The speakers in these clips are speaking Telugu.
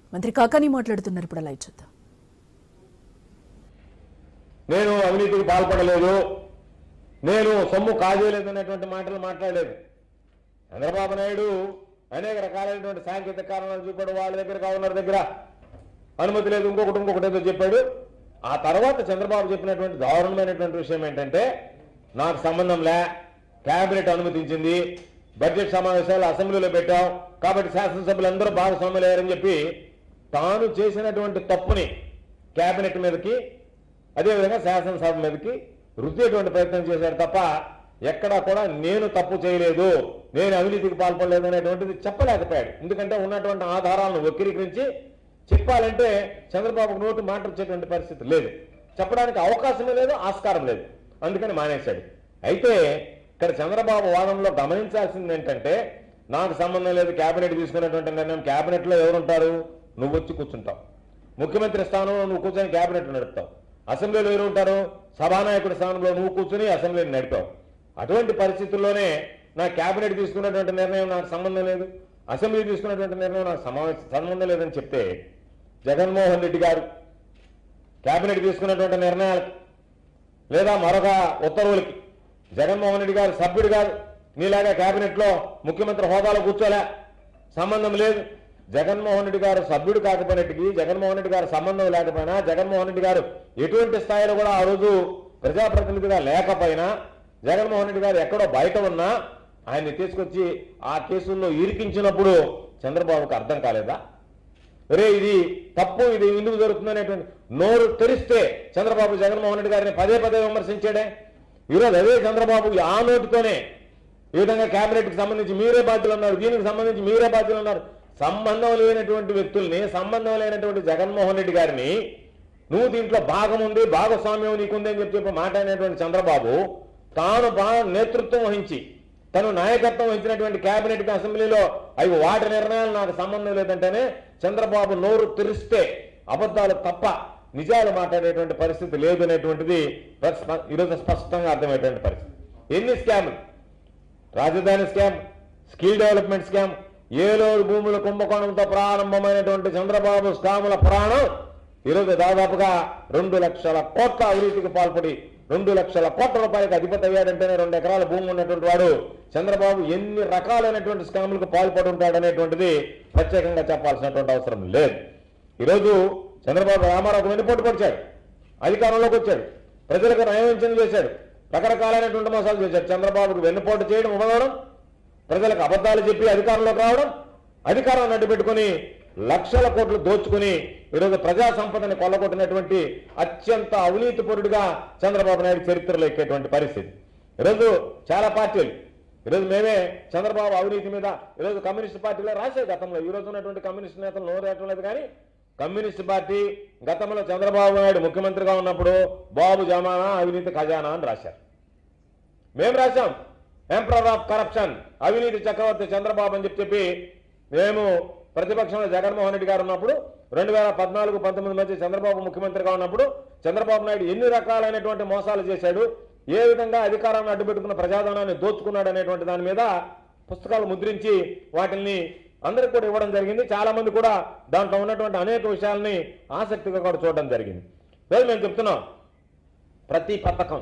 మంత్రి కాకాని మాట్లాడుతున్నారు ఇప్పుడు అలా చూద్దాం నేను అవినీతికి పాల్పడలేదు నేను సొమ్ము కాజేయలేదు అనేటువంటి మాటలు మాట్లాడలేదు చంద్రబాబు నాయుడు అనేక రకాలైనటువంటి సాంకేతిక కారణాలు చూపాడు వాళ్ళ దగ్గర గవర్నర్ దగ్గర అనుమతి లేదు ఇంకొకటి ఇంకొకటి ఏదో చెప్పాడు ఆ తర్వాత చంద్రబాబు చెప్పినటువంటి దారుణమైనటువంటి విషయం ఏంటంటే నాకు సంబంధం లే కేబినెట్ అనుమతించింది బడ్జెట్ సమావేశాలు అసెంబ్లీలో పెట్టాం కాబట్టి శాసనసభ్యులందరూ భాగస్వాములయ్యారని చెప్పి తాను చేసినటువంటి తప్పుని కేబినెట్ మీదకి అదేవిధంగా శాసనసభ మీదకి రుద్దేటువంటి ప్రయత్నం చేశారు తప్ప ఎక్కడా కూడా నేను తప్పు చేయలేదు నేను అవినీతికి పాల్పడలేదు అనేటువంటిది చెప్పలేకపోయాడు ఎందుకంటే ఉన్నటువంటి ఆధారాలను వక్రీకరించి చెప్పాలంటే చంద్రబాబు నోటు మాట వచ్చేటువంటి పరిస్థితి లేదు చెప్పడానికి అవకాశమే లేదు ఆస్కారం లేదు అందుకని మానేశాడు అయితే ఇక్కడ చంద్రబాబు వాదనలో గమనించాల్సింది ఏంటంటే నాకు సంబంధం లేదు కేబినెట్ తీసుకున్నటువంటి నిర్ణయం కేబినెట్లో ఎవరుంటారు నువ్వు వచ్చి కూర్చుంటావు ముఖ్యమంత్రి స్థానంలో నువ్వు కూర్చొని కేబినెట్ నడుపుతావు అసెంబ్లీలో ఎవరు ఉంటారు సభానాయకుడి స్థానంలో నువ్వు కూర్చుని అసెంబ్లీని నడిపావు అటువంటి పరిస్థితుల్లోనే నా కేబినెట్ తీసుకున్నటువంటి నిర్ణయం నాకు సంబంధం లేదు అసెంబ్లీ తీసుకున్నటువంటి నిర్ణయం నాకు సమావేశ సంబంధం లేదని చెప్తే జగన్మోహన్ రెడ్డి గారు కేబినెట్ తీసుకున్నటువంటి నిర్ణయాలకు లేదా మరొక ఉత్తర్వులకి జగన్మోహన్ రెడ్డి గారు సభ్యుడు కాదు నీలాగా కేబినెట్లో ముఖ్యమంత్రి హోదాలో కూర్చోలే సంబంధం లేదు జగన్మోహన్ రెడ్డి గారు సభ్యుడు కాకపోయినట్టుకి జగన్మోహన్ రెడ్డి గారు సంబంధం లేకపోయినా జగన్మోహన్ రెడ్డి గారు ఎటువంటి స్థాయిలో కూడా ఆ రోజు ప్రజాప్రతినిధిగా లేకపోయినా జగన్మోహన్ రెడ్డి గారు ఎక్కడో బయట ఉన్నా ఆయన్ని తీసుకొచ్చి ఆ కేసుల్లో ఇరికించినప్పుడు చంద్రబాబుకు అర్థం కాలేదా రే ఇది తప్పు ఇది ఎందుకు జరుగుతుంది అనేటువంటి నోరు తెరిస్తే చంద్రబాబు జగన్మోహన్ రెడ్డి గారిని పదే పదే విమర్శించాడే ఈరోజు అదే చంద్రబాబు ఆ నోటితోనే ఈ విధంగా కేబినెట్కి సంబంధించి మీరే బాధ్యులు ఉన్నారు దీనికి సంబంధించి మీరే బాధ్యులు ఉన్నారు సంబంధం లేనటువంటి వ్యక్తుల్ని సంబంధం లేనటువంటి జగన్మోహన్ రెడ్డి గారిని నువ్వు దీంట్లో భాగం ఉంది భాగస్వామ్యం నీకుంది అని చెప్పి చెప్పి మాట్లాడినటువంటి చంద్రబాబు తాను బాగా నేతృత్వం వహించి తను నాయకత్వం వహించినటువంటి కేబినెట్ అసెంబ్లీలో అవి వాటి నిర్ణయాలు నాకు సంబంధం లేదంటేనే చంద్రబాబు నోరు తెరిస్తే అబద్ధాలు తప్ప నిజాలు మాట్లాడేటువంటి పరిస్థితి లేదు అనేటువంటిది ప్రస్ప- ఈరోజు స్పష్టంగా అర్థమయ్యేటువంటి పరిస్థితి ఎన్ని స్కామ్లు రాజధాని scam skill development scam Eluru భూముల కుంభకోణంతో ప్రారంభమైనటువంటి చంద్రబాబు స్కాముల పురాణం ఈరోజు దాదాపుగా రెండు లక్షల కోట్ల అవినీతికి పాల్పడి రెండు లక్షల కోట్ల రూపాయలకు అధిపతి అయ్యాడంటేనే రెండు ఎకరాల భూమి ఉన్నటువంటి వాడు చంద్రబాబు ఎన్ని రకాలైనటువంటి స్కాములకు పాల్పడి ఉంటాడు అనేటువంటిది ప్రత్యేకంగా చెప్పాల్సినటువంటి అవసరం లేదు ఈరోజు చంద్రబాబు రామారావుకు వెన్నుపోటు పొడిచాడు అధికారంలోకి వచ్చాడు ప్రజలకు నయవంచన చేశాడు రకరకాలైనటువంటి మోసాలు చేశాడు చంద్రబాబుకు వెన్నుపోటు చేయడం ఇవ్వడం ప్రజలకు అబద్ధాలు చెప్పి అధికారంలోకి రావడం అధికారాన్ని అడ్డు పెట్టుకుని లక్షల కోట్లు దోచుకుని ఈరోజు ప్రజా సంపదని కొల్లగొట్టినటువంటి అత్యంత అవినీతిపరుడుగా చంద్రబాబు నాయుడు చరిత్రలో ఎక్కేటువంటి పరిస్థితి ఈరోజు చాలా పార్టీలు ఈరోజు మేమే చంద్రబాబు అవినీతి మీద ఈరోజు కమ్యూనిస్ట్ పార్టీలో రాసే గతంలో ఈ రోజు ఉన్నటువంటి కమ్యూనిస్ట్ నేతలు నోరేయటం లేదు కానీ కమ్యూనిస్ట్ పార్టీ గతంలో చంద్రబాబు నాయుడు ముఖ్యమంత్రిగా ఉన్నప్పుడు బాబు జమానా అవినీతి ఖజానా అని రాశారు మేము రాశాం ఎంపరర్ ఆఫ్ కరప్షన్ అవినీతి చక్రవర్తి చంద్రబాబు అని చెప్పి చెప్పి మేము ప్రతిపక్షంలో జగన్మోహన్ రెడ్డి గారు ఉన్నప్పుడు రెండు వేల పద్నాలుగు పంతొమ్మిది మధ్య చంద్రబాబు ముఖ్యమంత్రిగా ఉన్నప్పుడు చంద్రబాబు నాయుడు ఎన్ని రకాలైనటువంటి మోసాలు చేశాడు ఏ విధంగా అధికారాన్ని అడ్డుపెట్టుకున్న ప్రజాధనాన్ని దోచుకున్నాడు అనేటువంటి దాని మీద పుస్తకాలు ముద్రించి వాటిని అందరికి కూడా ఇవ్వడం జరిగింది చాలా మంది కూడా దాంట్లో ఉన్నటువంటి అనేక విషయాల్ని ఆసక్తిగా కూడా చూడడం జరిగింది లేదు మేము చెప్తున్నాం ప్రతి పథకం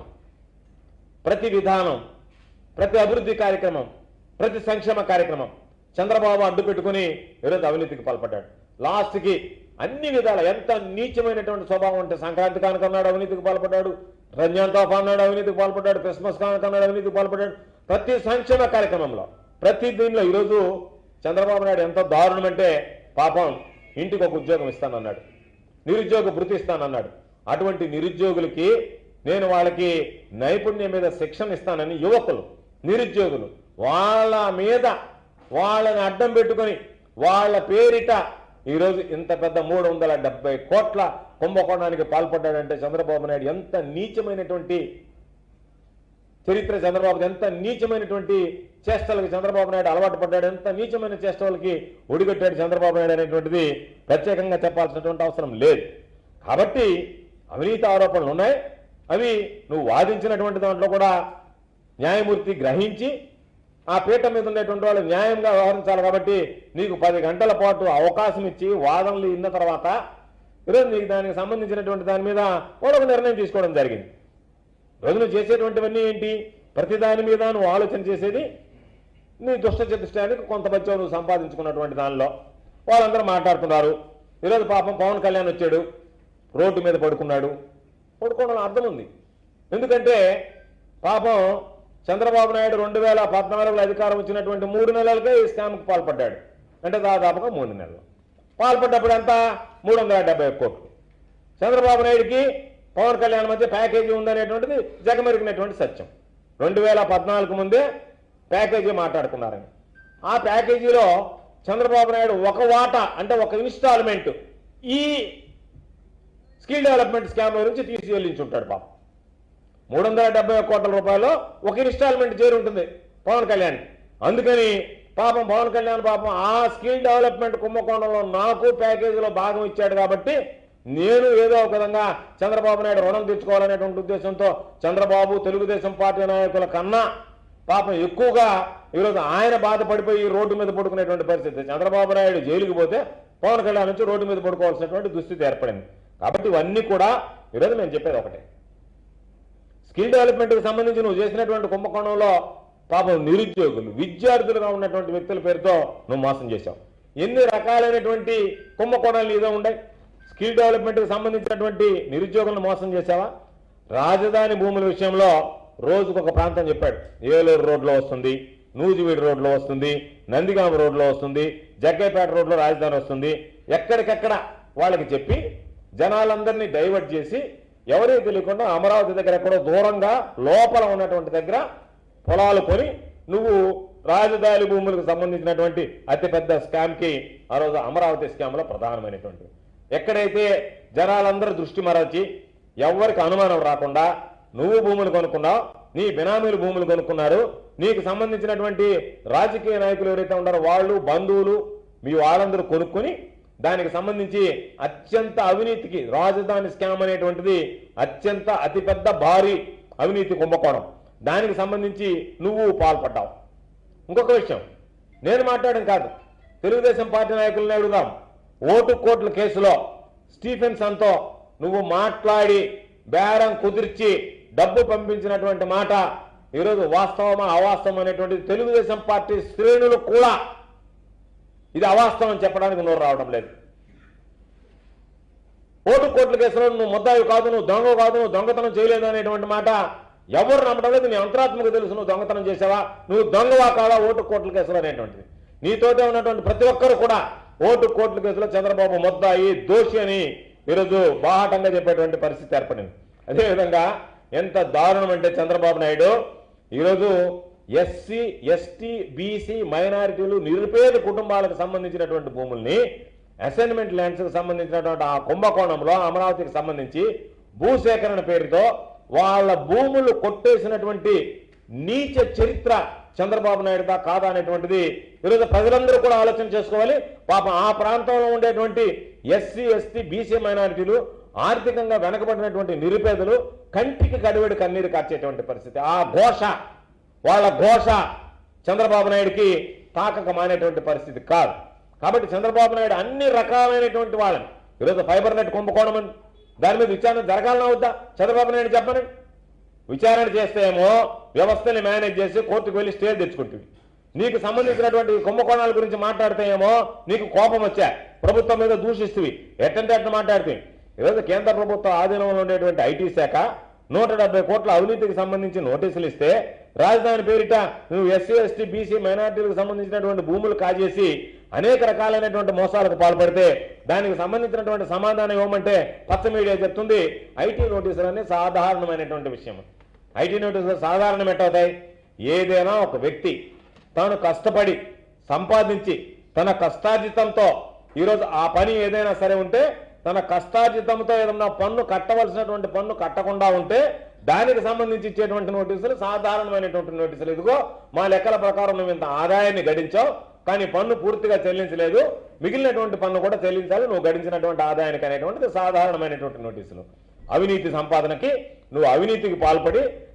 ప్రతి విధానం ప్రతి అభివృద్ధి కార్యక్రమం ప్రతి సంక్షేమ కార్యక్రమం చంద్రబాబు అడ్డు పెట్టుకుని ఈరోజు అవినీతికి పాల్పడ్డాడు లాస్ట్కి అన్ని విధాల ఎంత నీచమైనటువంటి స్వభావం అంటే సంక్రాంతి కానుక అన్నాడు అవినీతికి పాల్పడ్డాడు రంజాన్ తోఫా అన్నాడు అవినీతికి పాల్పడ్డాడు క్రిస్మస్ కానుక అన్నాడు అవినీతికి పాల్పడ్డాడు ప్రతి సంక్షేమ కార్యక్రమంలో ప్రతి దీనిలో ఈరోజు చంద్రబాబు నాయుడు ఎంత దారుణం అంటే పాపం ఇంటికి ఒక ఉద్యోగం ఇస్తానన్నాడు నిరుద్యోగ భృతి ఇస్తానన్నాడు అటువంటి నిరుద్యోగులకి నేను వాళ్ళకి నైపుణ్యం మీద శిక్షణ ఇస్తానని యువకులు నిరుద్యోగులు వాళ్ళ మీద వాళ్ళని అడ్డం పెట్టుకొని వాళ్ళ పేరిట ఈరోజు ఇంత పెద్ద మూడు వందల డెబ్బై కోట్ల కుంభకోణానికి పాల్పడ్డాడంటే చంద్రబాబు నాయుడు ఎంత నీచమైనటువంటి చరిత్ర చంద్రబాబు ఎంత నీచమైనటువంటి చేష్టలకు చంద్రబాబు నాయుడు అలవాటు పడ్డాడు ఎంత నీచమైన చేష్టలకి ఒడిగట్టాడు చంద్రబాబు నాయుడు అనేటువంటిది ప్రత్యేకంగా చెప్పాల్సినటువంటి అవసరం లేదు కాబట్టి అవినీతి ఆరోపణలు ఉన్నాయి అవి నువ్వు వాదించినటువంటి దాంట్లో కూడా న్యాయమూర్తి గ్రహించి ఆ పీఠం మీద ఉండేటువంటి వాళ్ళు న్యాయంగా వ్యవహరించాలి కాబట్టి నీకు పది గంటల పాటు అవకాశం ఇచ్చి వాదనలు ఇన్న తర్వాత ఈరోజు నీకు దానికి సంబంధించినటువంటి దాని మీద వాళ్ళు ఒక నిర్ణయం తీసుకోవడం జరిగింది రోజు నువ్వు చేసేటువంటివన్నీ ఏంటి ప్రతి దాని మీద నువ్వు ఆలోచన చేసేది నీ దుష్ట చతుష్టానికి కొంత బచ్చం నువ్వు సంపాదించుకున్నటువంటి దానిలో వాళ్ళందరూ మాట్లాడుతున్నారు ఈరోజు పాపం పవన్ కళ్యాణ్ వచ్చాడు రోడ్డు మీద పడుకున్నాడు పడుకోవడం అర్థం ఉంది ఎందుకంటే పాపం చంద్రబాబు నాయుడు రెండు వేల పద్నాలుగులో అధికారం వచ్చినటువంటి మూడు నెలలకే ఈ స్కామ్కి పాల్పడ్డాడు అంటే దాదాపుగా మూడు నెలలు పాల్పడ్డప్పుడు ఎంత మూడు వందల డెబ్బై ఒక్క కోట్లు చంద్రబాబు నాయుడుకి పవన్ కళ్యాణ్ మధ్య ప్యాకేజీ ఉందనేటువంటిది జగమెరిగినటువంటి సత్యం రెండు వేల పద్నాలుగు ముందే ప్యాకేజీ మాట్లాడుకున్నారని ఆ ప్యాకేజీలో చంద్రబాబు నాయుడు ఒక వాటా అంటే ఒక ఇన్స్టాల్మెంట్ ఈ స్కిల్ డెవలప్మెంట్ స్కామ్ నుంచి తీసి చెల్లించుంటాడు పాపం మూడు వందల డెబ్బై ఒక్క కోట్ల రూపాయలు ఒక ఇన్స్టాల్మెంట్ చేరి ఉంటుంది పవన్ కళ్యాణ్ అందుకని పాపం పవన్ కళ్యాణ్ పాపం ఆ స్కిల్ డెవలప్మెంట్ కుంభకోణంలో నాకు ప్యాకేజీలో భాగం ఇచ్చాడు కాబట్టి నేను ఏదో ఒక విధంగా చంద్రబాబు నాయుడు రుణం తెచ్చుకోవాలనేటువంటి ఉద్దేశంతో చంద్రబాబు తెలుగుదేశం పార్టీ నాయకుల కన్నా పాపం ఎక్కువగా ఈరోజు ఆయన బాధపడిపోయి ఈ రోడ్డు మీద పడుకునేటువంటి పరిస్థితి చంద్రబాబు నాయుడు జైలుకి పోతే పవన్ కళ్యాణ్ నుంచి రోడ్డు మీద పడుకోవాల్సినటువంటి దుస్థితి ఏర్పడింది కాబట్టి ఇవన్నీ కూడా ఈరోజు నేను చెప్పేది ఒకటే స్కిల్ డెవలప్మెంట్కి సంబంధించి నువ్వు చేసినటువంటి కుంభకోణంలో పాపం నిరుద్యోగులు విద్యార్థులుగా ఉన్నటువంటి వ్యక్తుల పేరుతో నువ్వు మోసం చేశావు ఎన్ని రకాలైనటువంటి కుంభకోణాలు నీదో ఉన్నాయి స్కిల్ డెవలప్మెంట్కి సంబంధించినటువంటి నిరుద్యోగులను మోసం చేశావా రాజధాని భూముల విషయంలో రోజుకు ఒక ప్రాంతం చెప్పాడు ఏలూరు రోడ్లో వస్తుంది నూజివీడు రోడ్లో వస్తుంది నందిగామ రోడ్లో వస్తుంది జగ్గైపేట రోడ్లో రాజధాని వస్తుంది ఎక్కడికెక్కడ వాళ్ళకి చెప్పి జనాలందరినీ డైవర్ట్ చేసి ఎవరీ తెలియకుండా అమరావతి దగ్గర ఎక్కడో దూరంగా లోపల ఉన్నటువంటి దగ్గర పొలాలు కొని నువ్వు రాజధాని భూములకు సంబంధించినటువంటి అతిపెద్ద స్కామ్కి ఆ రోజు అమరావతి స్కామ్లో ప్రధానమైనటువంటి ఎక్కడైతే జనాలందరూ దృష్టి మరచి ఎవరికి అనుమానం రాకుండా నువ్వు భూములు కొనుక్కున్నావు నీ బినామీలు భూములు కొనుక్కున్నారు నీకు సంబంధించినటువంటి రాజకీయ నాయకులు ఎవరైతే ఉన్నారో వాళ్ళు బంధువులు మీ వాళ్ళందరూ కొనుక్కొని దానికి సంబంధించి అత్యంత అవినీతికి రాజధాని స్కామ్ అనేటువంటిది అత్యంత అతిపెద్ద భారీ అవినీతి కుంభకోణం దానికి సంబంధించి నువ్వు పాల్పడ్డావు ఇంకొక విషయం నేను మాట్లాడడం కాదు తెలుగుదేశం పార్టీ నాయకులను అడుగుదాం ఓటు కోట్ల కేసులో స్టీఫెన్సన్తో నువ్వు మాట్లాడి బేరం కుదిర్చి డబ్బు పంపించినటువంటి మాట ఈరోజు వాస్తవమా అవాస్తవం అనేటువంటి తెలుగుదేశం పార్టీ శ్రేణులు కూడా ఇది అవాస్తవం చెప్పడానికి నోరు రావడం లేదు ఓటు కోట్ల కేసులో నువ్వు ముద్దాయి కాదు నువ్వు దొంగ కాదు నువ్వు దొంగతనం చేయలేదు అనేటువంటి మాట ఎవరు నమ్మడం లేదు నీ అంతరాత్మకు తెలుసు నువ్వు దొంగతనం చేసావా నువ్వు దొంగవా కాదా ఓటు కోట్ల కేసులో అనేటువంటిది నీతోటే ఉన్నటువంటి ప్రతి ఒక్కరు కూడా ఓటు కోట్ల కేసులో చంద్రబాబు ముద్దాయి దోషి అని ఈరోజు బాహాటంగా చెప్పేటువంటి పరిస్థితి ఏర్పడింది అదేవిధంగా ఎంత దారుణం అంటే చంద్రబాబు నాయుడు ఈరోజు ఎస్సీ ఎస్టీ బీసీ మైనారిటీలు నిరుపేద కుటుంబాలకు సంబంధించినటువంటి భూముల్ని అసైన్మెంట్ ల్యాండ్స్కి సంబంధించినటువంటి ఆ కుంభకోణంలో అమరావతికి సంబంధించి భూసేకరణ పేరుతో వాళ్ళ భూములు కొట్టేసినటువంటి నీచ చరిత్ర చంద్రబాబు నాయుడుదా కాదా అనేటువంటిది ఈరోజు ప్రజలందరూ కూడా ఆలోచన చేసుకోవాలి పాపం ఆ ప్రాంతంలో ఉండేటువంటి ఎస్సీ ఎస్టీ బీసీ మైనారిటీలు ఆర్థికంగా వెనకబడినటువంటి నిరుపేదలు కంటికి కడివెడు కన్నీరు కార్చేటువంటి పరిస్థితి ఆ ఘోష వాళ్ళ ఘోష చంద్రబాబు నాయుడికి తాకక మానేటువంటి పరిస్థితి కాదు కాబట్టి చంద్రబాబు నాయుడు అన్ని రకాలైనటువంటి వాళ్ళని ఈరోజు ఫైబర్ నెట్ కుంభకోణం ఉంది. దాని మీద విచారణ జరగాలన్నా వద్దా చంద్రబాబు నాయుడు చెప్పని విచారణ చేస్తే ఏమో వ్యవస్థని మేనేజ్ చేసి కోర్టుకు వెళ్ళి స్టే తెచ్చుకుంటుంది నీకు సంబంధించినటువంటి కుంభకోణాల గురించి మాట్లాడితే ఏమో నీకు కోపం వచ్చా ప్రభుత్వం మీద దూషిస్తుంది ఎట్టంటే అట్ట మాట్లాడితే ఈరోజు కేంద్ర ప్రభుత్వ ఆధీనంలో ఉండేటువంటి ఐటీ శాఖ నూట డెబ్బై కోట్ల అవినీతికి సంబంధించి నోటీసులు ఇస్తే రాజధాని పేరిట నువ్వు ఎస్సీ ఎస్టీ బీసీ మైనార్టీలకు సంబంధించినటువంటి భూములు కాజేసి అనేక రకాలైనటువంటి మోసాలకు పాల్పడితే దానికి సంబంధించినటువంటి సమాధానం ఇవ్వమంటే పచ్చ మీడియా చెప్తుంది ఐటీ నోటీసులు అనేది సాధారణమైనటువంటి విషయం ఐటీ నోటీసులు సాధారణం ఎట్టవుతాయి ఏదైనా ఒక వ్యక్తి తాను కష్టపడి సంపాదించి తన కష్టార్జితంతో ఈరోజు ఆ పని ఏదైనా సరే ఉంటే తన కష్టార్జితంతో ఏదన్నా పన్ను కట్టవలసినటువంటి పన్ను కట్టకుండా ఉంటే దానికి సంబంధించి ఇచ్చేటువంటి నోటీసులు సాధారణమైనటువంటి నోటీసులు ఇదిగో మా లెక్కల ప్రకారం నువ్వు ఇంత ఆదాయాన్ని గడించావు కానీ పన్ను పూర్తిగా చెల్లించలేదు మిగిలినటువంటి పన్ను కూడా చెల్లించాలి నువ్వు గడించినటువంటి ఆదాయానికి అనేటువంటిది సాధారణమైనటువంటి నోటీసులు అవినీతి సంపాదనకి నువ్వు అవినీతికి పాల్పడి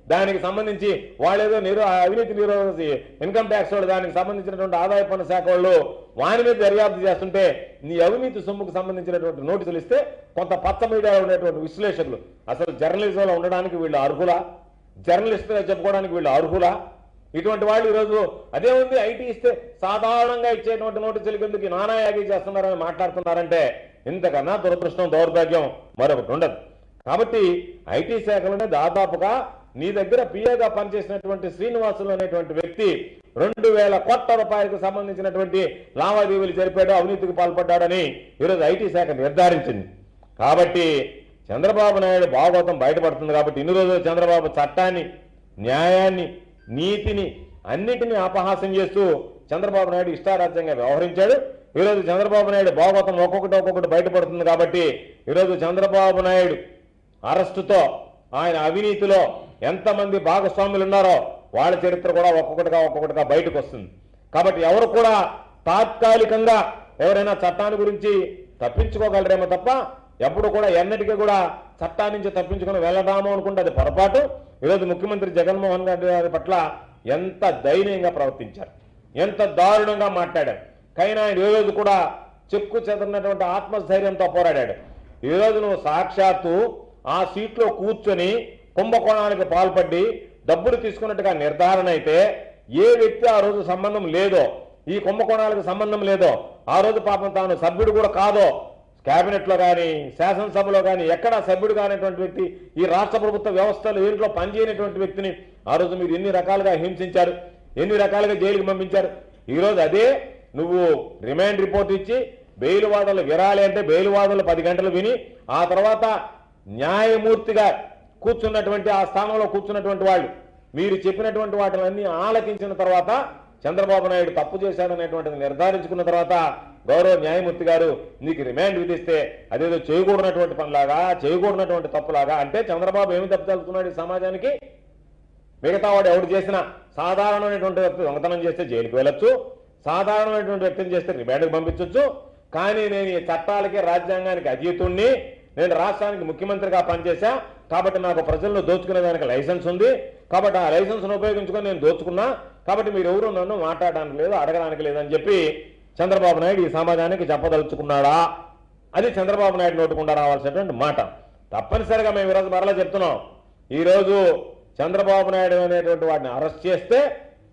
దానికి సంబంధించి వాళ్ళేదో నిరో అవినీతి నిరోధ ఇన్కమ్ ట్యాక్స్ వాళ్ళు దానికి సంబంధించినటువంటి ఆదాయ పన్ను శాఖ వాళ్ళు వాని మీద దర్యాప్తు చేస్తుంటే నీ అవినీతి సొమ్ముకు సంబంధించినటువంటి నోటీసులు ఇస్తే కొంత పచ్చ మీడియాలో ఉండేటువంటి విశ్లేషకులు అసలు జర్నలిజంలో ఉండడానికి వీళ్ళు అర్హులా జర్నలిస్టుగా చెప్పుకోవడానికి వీళ్ళు అర్హులా ఇటువంటి వాళ్ళు ఈరోజు అదే ఉంది ఐటీ ఇస్తే సాధారణంగా ఇచ్చేటువంటి నోటీసులు కిందకి నానాయాగి చేస్తున్నారని మాట్లాడుతున్నారంటే ఇంతకన్నా దురదృష్టం దౌర్భాగ్యం మరొకటి ఉండదు కాబట్టి ఐటీ శాఖలోనే దాదాపుగా నీ దగ్గర పిఏగా పనిచేసినటువంటి శ్రీనివాసులు అనేటువంటి వ్యక్తి రెండు వేల కోట్ల రూపాయలకు సంబంధించినటువంటి లావాదేవీలు జరిపాడు అవినీతికి పాల్పడ్డాడని ఈరోజు ఐటీ శాఖ నిర్ధారించింది కాబట్టి చంద్రబాబు నాయుడు భాగవతం బయటపడుతుంది కాబట్టి ఇన్ని రోజులు చంద్రబాబు చట్టాన్ని న్యాయాన్ని నీతిని అన్నిటినీ అపహాస్యం చేస్తూ చంద్రబాబు నాయుడు ఇష్టారాజ్యంగా వ్యవహరించాడు ఈరోజు చంద్రబాబు నాయుడు భాగవతం ఒక్కొక్కటి ఒక్కొక్కటి బయటపడుతుంది కాబట్టి ఈరోజు చంద్రబాబు నాయుడు అరెస్టుతో ఆయన అవినీతిలో ఎంతమంది భాగస్వాములు ఉన్నారో వాళ్ళ చరిత్ర కూడా ఒక్కొక్కటిగా ఒక్కొక్కటిగా బయటకు వస్తుంది కాబట్టి ఎవరు కూడా తాత్కాలికంగా ఎవరైనా చట్టాన్ని గురించి తప్పించుకోగలరేమో తప్ప ఎప్పుడు కూడా ఎన్నటికీ కూడా చట్టాన్ని నుంచి తప్పించుకొని వెళ్ళదాము అనుకుంటే అది పొరపాటు ఈరోజు ముఖ్యమంత్రి జగన్మోహన్ రెడ్డి గారి పట్ల ఎంత దయనీయంగా ప్రవర్తించారు ఎంత దారుణంగా మాట్లాడారు కైనా ఆయన ఏ రోజు కూడా చెక్కు చెదరినటువంటి ఆత్మస్థైర్యంతో పోరాడాడు ఈ రోజు నువ్వు సాక్షాత్తు ఆ సీట్లో కూర్చొని కుంభకోణానికి పాల్పడి డబ్బులు తీసుకున్నట్టుగా నిర్ధారణ అయితే ఏ వ్యక్తి ఆ రోజు సంబంధం లేదో ఈ కుంభకోణాలకు సంబంధం లేదో ఆ రోజు పాపం తాను సభ్యుడు కూడా కాదో కేబినెట్ లో కానీ శాసనసభలో కానీ ఎక్కడా సభ్యుడు కానిటువంటి వ్యక్తి ఈ రాష్ట్ర ప్రభుత్వ వ్యవస్థలు దీంట్లో పనిచేయనటువంటి వ్యక్తిని ఆ రోజు మీరు ఎన్ని రకాలుగా హింసించారు ఎన్ని రకాలుగా జైలుకి పంపించారు ఈ రోజు అదే నువ్వు రిమాండ్ రిపోర్ట్ ఇచ్చి బెయిల్ వాదనలు విరాలి అంటే బెయిల్ వాదనలు పది గంటలు విని ఆ తర్వాత న్యాయమూర్తిగా కూర్చున్నటువంటి ఆ స్థానంలో కూర్చున్నటువంటి వాళ్ళు మీరు చెప్పినటువంటి వాటిలన్నీ ఆలకించిన తర్వాత చంద్రబాబు నాయుడు తప్పు చేశాడనేటువంటిది నిర్ధారించుకున్న తర్వాత గౌరవ న్యాయమూర్తి గారు నీకు రిమాండ్ విధిస్తే అదేదో చేయకూడనటువంటి పనిలాగా చేయకూడనటువంటి తప్పులాగా అంటే చంద్రబాబు ఏమి తప్పు తలుపుతున్నాడు ఈ సమాజానికి మిగతా వాడు ఎవడు చేసినా సాధారణమైనటువంటి వ్యక్తి దొంగతనం చేస్తే జైలుకి వెళ్ళొచ్చు సాధారణమైనటువంటి వ్యక్తిని చేస్తే రిమాండ్కి పంపించవచ్చు కానీ నేను ఈ చట్టాలకి రాజ్యాంగానికి అతీతుణ్ణి నేను రాష్ట్రానికి ముఖ్యమంత్రిగా పనిచేశా కాబట్టి నాకు ప్రజల్లో దోచుకునే దానికి లైసెన్స్ ఉంది కాబట్టి ఆ లైసెన్స్ను ఉపయోగించుకొని నేను దోచుకున్నా కాబట్టి మీరు ఎవరు నన్ను మాట్లాడడానికి లేదు అడగడానికి లేదని చెప్పి చంద్రబాబు నాయుడు ఈ సమాజానికి చెప్పదలుచుకున్నాడా అది చంద్రబాబు నాయుడు నోటుకుండా రావాల్సినటువంటి మాట తప్పనిసరిగా మేము ఈరోజు మరలా చెప్తున్నాం ఈరోజు చంద్రబాబు నాయుడు అనేటువంటి వాడిని అరెస్ట్ చేస్తే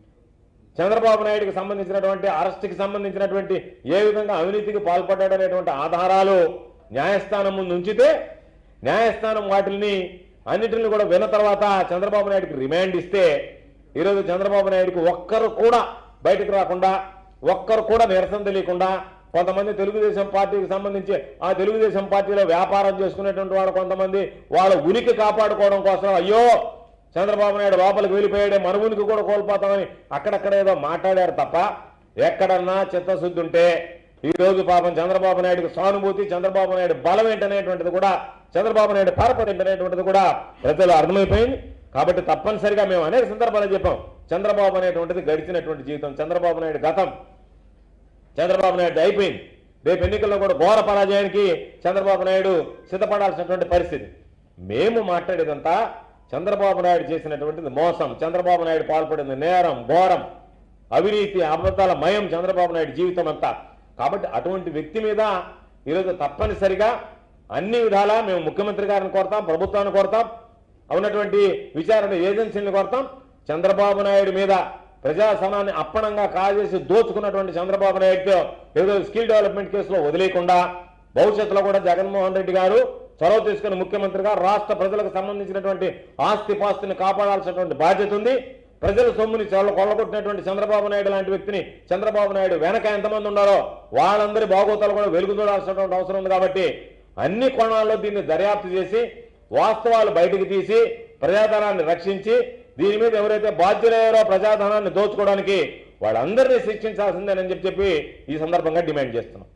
చంద్రబాబు నాయుడుకి సంబంధించినటువంటి అరెస్ట్కి సంబంధించినటువంటి ఏ విధంగా అవినీతికి పాల్పడ్డాడనేటువంటి ఆధారాలు న్యాయస్థానం ముందు ఉంచితే న్యాయస్థానం వాటిని అన్నిటిని కూడా విన్న తర్వాత చంద్రబాబు నాయుడుకి రిమాండ్ ఇస్తే ఈరోజు చంద్రబాబు నాయుడుకి ఒక్కరు కూడా బయటకు రాకుండా ఒక్కరు కూడా నిరసన తెలియకుండా కొంతమంది తెలుగుదేశం పార్టీకి సంబంధించి ఆ తెలుగుదేశం పార్టీలో వ్యాపారం చేసుకునేటువంటి వాడు కొంతమంది వాళ్ళ ఉనికి కాపాడుకోవడం కోసం అయ్యో చంద్రబాబు నాయుడు లోపలికి వెళ్ళిపోయాడే మన ఉనికి కూడా కోల్పోతామని అక్కడక్కడ ఏదో మాట్లాడారు తప్ప ఎక్కడన్నా చిత్తశుద్ధి ఉంటే ఈ రోజు పాపం చంద్రబాబు నాయుడుకి సానుభూతి చంద్రబాబు నాయుడు బలం ఏంటనేటువంటిది కూడా చంద్రబాబు నాయుడు పరపతి ఏంటనేటువంటిది కూడా ప్రజలు అర్థమైపోయింది కాబట్టి తప్పనిసరిగా మేము అనేక సందర్భాలు చెప్పాం చంద్రబాబు అనేటువంటిది గడిచినటువంటి జీవితం చంద్రబాబు నాయుడు గతం చంద్రబాబు నాయుడు అయిపోయింది రేపు ఎన్నికల్లో కూడా ఘోర పరాజయానికి చంద్రబాబు నాయుడు సిద్ధపడాల్సినటువంటి పరిస్థితి మేము మాట్లాడేదంతా చంద్రబాబు నాయుడు చేసినటువంటిది మోసం చంద్రబాబు నాయుడు పాల్పడింది నేరం ఘోరం అవినీతి అబద్ధాల మయం చంద్రబాబు నాయుడు జీవితం అంతా కాబట్టి అటువంటి వ్యక్తి మీద ఈరోజు తప్పనిసరిగా అన్ని విధాలా మేము ముఖ్యమంత్రి గారిని కోరతాం ప్రభుత్వాన్ని కోరతాం ఉన్నటువంటి విచారణ ఏజెన్సీని కోరతాం చంద్రబాబు నాయుడు మీద ప్రజాసనాన్ని అప్పనంగా కాజేసి దోచుకున్నటువంటి చంద్రబాబు నాయుడుతో ఏదో స్కిల్ డెవలప్మెంట్ కేసులో వదిలేయకుండా భవిష్యత్తులో కూడా జగన్మోహన్ రెడ్డి గారు చొరవ తీసుకుని ముఖ్యమంత్రిగా రాష్ట్ర ప్రజలకు సంబంధించినటువంటి ఆస్తి పాస్తుని కాపాడాల్సినటువంటి బాధ్యత ఉంది ప్రజల సొమ్ముని చాలా కొల్లగొట్టినటువంటి చంద్రబాబు నాయుడు లాంటి వ్యక్తిని చంద్రబాబు నాయుడు వెనక ఎంతమంది ఉన్నారో వాళ్ళందరి బాగోతాలు కూడా వెలుగు చూడాల్సినటువంటి అవసరం ఉంది కాబట్టి అన్ని కోణాల్లో దీన్ని దర్యాప్తు చేసి వాస్తవాలు బయటికి తీసి ప్రజాధనాన్ని రక్షించి దీని మీద ఎవరైతే బాధ్యులయ్యారో ప్రజాధనాన్ని దోచుకోవడానికి వాళ్ళందరినీ శిక్షించాల్సిందేనని చెప్పి చెప్పి ఈ సందర్భంగా డిమాండ్ చేస్తున్నాం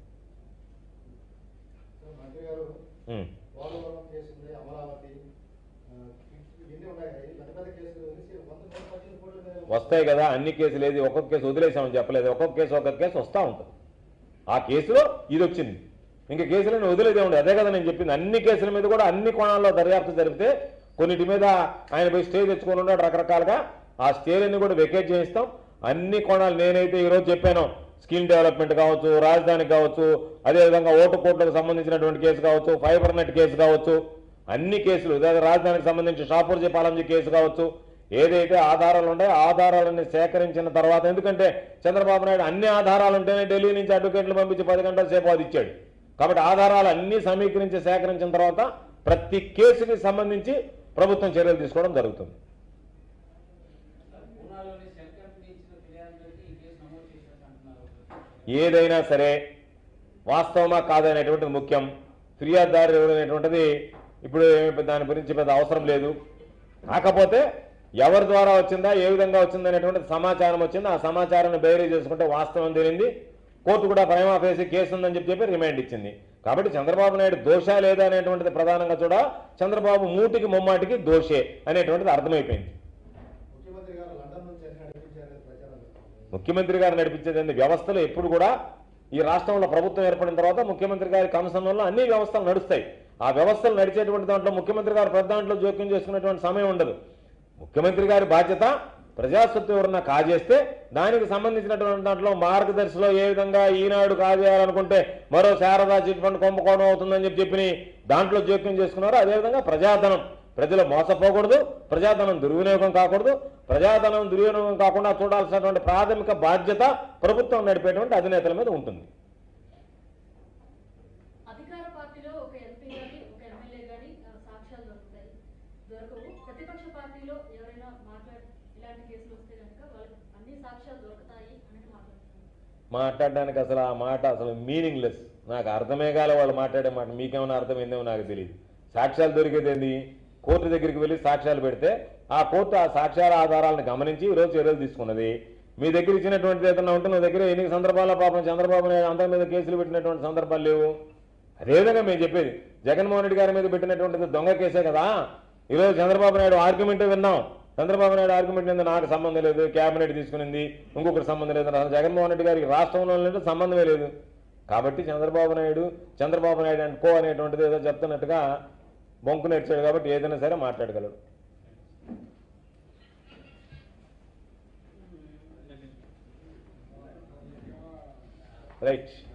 మంత్రి గారు ఉం. పోలవరం కేసు ఉంది అమరావతి ఆ, ఇవన్నీ ఉన్నాయి పెద్ద పెద్ద కేసులు ఉంది వంద నూట పద్దెనిమిది కోట్ల మీద వస్తాయి కదా అన్ని కేసులు ఏది ఒక్కొక్క కేసు వదిలేసామని చెప్పలేదు ఒక్కొక్క కేసు ఒక్కొక్క కేసు వస్తూ ఉంటుంది ఆ కేసులో ఇది వచ్చింది ఇంకా కేసులను వదిలేదే ఉండదు అదే కదా నేను చెప్పింది అన్ని కేసుల మీద కూడా అన్ని కోణాల్లో దర్యాప్తు జరిపితే కొన్నిటి మీద ఆయన పోయి స్టే తెచ్చుకొని ఉన్నాడు రకరకాలుగా ఆ స్టేలన్నీ కూడా వెకేట్ చేయిస్తాం అన్ని కోణాలు నేనైతే ఈరోజు చెప్పాను స్కిల్ డెవలప్మెంట్ కావచ్చు రాజధాని కావచ్చు అదేవిధంగా ఓటు కోట్లకు సంబంధించినటువంటి కేసు కావచ్చు ఫైబర్ నెట్ కేసు కావచ్చు అన్ని కేసులు అదే రాజధానికి సంబంధించి షాపూర్జీ పాలంజీ కేసు కావచ్చు ఏదైతే ఆధారాలు ఉన్నాయో ఆధారాలన్నీ సేకరించిన తర్వాత ఎందుకంటే చంద్రబాబు నాయుడు అన్ని ఆధారాలు ఉంటేనే ఢిల్లీ నుంచి అడ్వకేట్లు పంపించి పది గంటల సేపు అది ఇచ్చాడు కాబట్టి ఆధారాలు అన్ని సమీకరించి సేకరించిన తర్వాత ప్రతి కేసుకి సంబంధించి ప్రభుత్వం చర్యలు తీసుకోవడం జరుగుతుంది పూనాలోని సెల్ కంపెనీ ఇచ్చిన ఫిర్యాదు మేరకు ఈ కేసు నమోదు చేసినట్టు అంటున్నారు ఏదైనా సరే వాస్తవమా కాదనేటువంటిది ముఖ్యం ఫిర్యాదుదారు ఎవరు అనేటువంటిది ఇప్పుడు ఏమి దాని గురించి పెద్ద అవసరం లేదు కాకపోతే ఎవరి ద్వారా వచ్చిందా ఏ విధంగా వచ్చింది అనేటువంటి సమాచారం వచ్చింది ఆ సమాచారాన్ని బేరీ చేసుకుంటే వాస్తవం తెలియంది కోర్టు కూడా ప్రైమా ఫేసి కేసు ఉందని చెప్పి చెప్పి రిమైండ్ ఇచ్చింది కాబట్టి చంద్రబాబు నాయుడు దోషా లేదా అనేటువంటిది ప్రధానంగా చూడ చంద్రబాబు మూటికి ముమ్మాటికి దోషే అనేటువంటిది అర్థమైపోయింది ముఖ్యమంత్రి గారు లండన్ నుంచి అన్ని నడిపించారని ప్రచారం జరుగుతుంది. ముఖ్యమంత్రి గారు నడిపించేది వ్యవస్థలు ఎప్పుడు కూడా ఈ రాష్ట్రంలో ప్రభుత్వం ఏర్పడిన తర్వాత ముఖ్యమంత్రి గారి కమిషన్లో అన్ని వ్యవస్థలు నడుస్తాయి ఆ వ్యవస్థలు నడిచేటువంటి దాంట్లో ముఖ్యమంత్రి గారు పెద్ద దాంట్లో జోక్యం చేసుకునేటువంటి సమయం ఉండదు ముఖ్యమంత్రి గారి బాధ్యత ప్రజాస్వత్తు ఎవరన్నా కాజేస్తే దానికి సంబంధించినటువంటి దాంట్లో మార్గదర్శిలో ఏ విధంగా ఈనాడు కాజేయాలనుకుంటే మరో శారదా చిట్ ఫండ్ కుంభకోణం అవుతుందని చెప్పి చెప్పి దాంట్లో జోక్యం చేసుకున్నారు అదేవిధంగా ప్రజాధనం ప్రజలు మోసపోకూడదు ప్రజాధనం దుర్వినియోగం కాకూడదు ప్రజాధనం దుర్వినియోగం కాకుండా చూడాల్సినటువంటి ప్రాథమిక బాధ్యత ప్రభుత్వం నడిపేటువంటి అధినేతల మీద ఉంటుంది అధికార పార్టీలో ఒక ఎంపీ గాని ఒక ఎమ్మెల్యే గాని ఆ, సాక్ష్యాలు దొరుకుతాయి దొరకవు ప్రతిపక్ష పార్టీలో ఎవరైనా మాట్లాడి ఇలాంటి కేసులు వస్తే కనుక వాళ్ళకి అన్ని సాక్ష్యాలు దొరుకుతాయి అని మాట్లాడుతున్నారు మాట్లాడడానికి అసలు ఆ మాట అసలు మీనింగ్లెస్ నాకు అర్థమే కాలే వాళ్ళు మాట్లాడే మాట మీకేమైనా అర్థమైందేమో నాకు తెలియదు సాక్ష్యాలు దొరికేది ఏంది కోర్టు దగ్గరికి వెళ్ళి సాక్ష్యాలు పెడితే ఆ కోర్టు ఆ సాక్ష్యాల ఆధారాలను గమనించి ఈరోజు చర్యలు తీసుకున్నది మీ దగ్గర ఇచ్చినటువంటిది ఏదైనా ఉంటే నా దగ్గర ఎన్ని సందర్భాల్లో పాపం చంద్రబాబు నాయుడు అందరి మీద కేసులు పెట్టినటువంటి సందర్భాలు లేవు అదేవిధంగా మేము చెప్పేది జగన్మోహన్ రెడ్డి గారి మీద పెట్టినటువంటిది దొంగ కేసే కదా ఈరోజు చంద్రబాబు నాయుడు ఆర్గ్యుమెంట్ విన్నాం చంద్రబాబు నాయుడు ఆర్గ్యుమెంట్ మీద నాకు సంబంధం లేదు క్యాబినెట్ తీసుకునింది ఇంకొకటి సంబంధం లేదు అసలు జగన్మోహన్ రెడ్డి గారికి రాష్ట్రంలో లేదు సంబంధమే లేదు కాబట్టి చంద్రబాబు నాయుడు చంద్రబాబు నాయుడు అండ్ కో అనేటువంటిది ఏదో చెప్తున్నట్టుగా బొంకు నేర్చాడు కాబట్టి ఏదైనా సరే మాట్లాడగలడు రైట్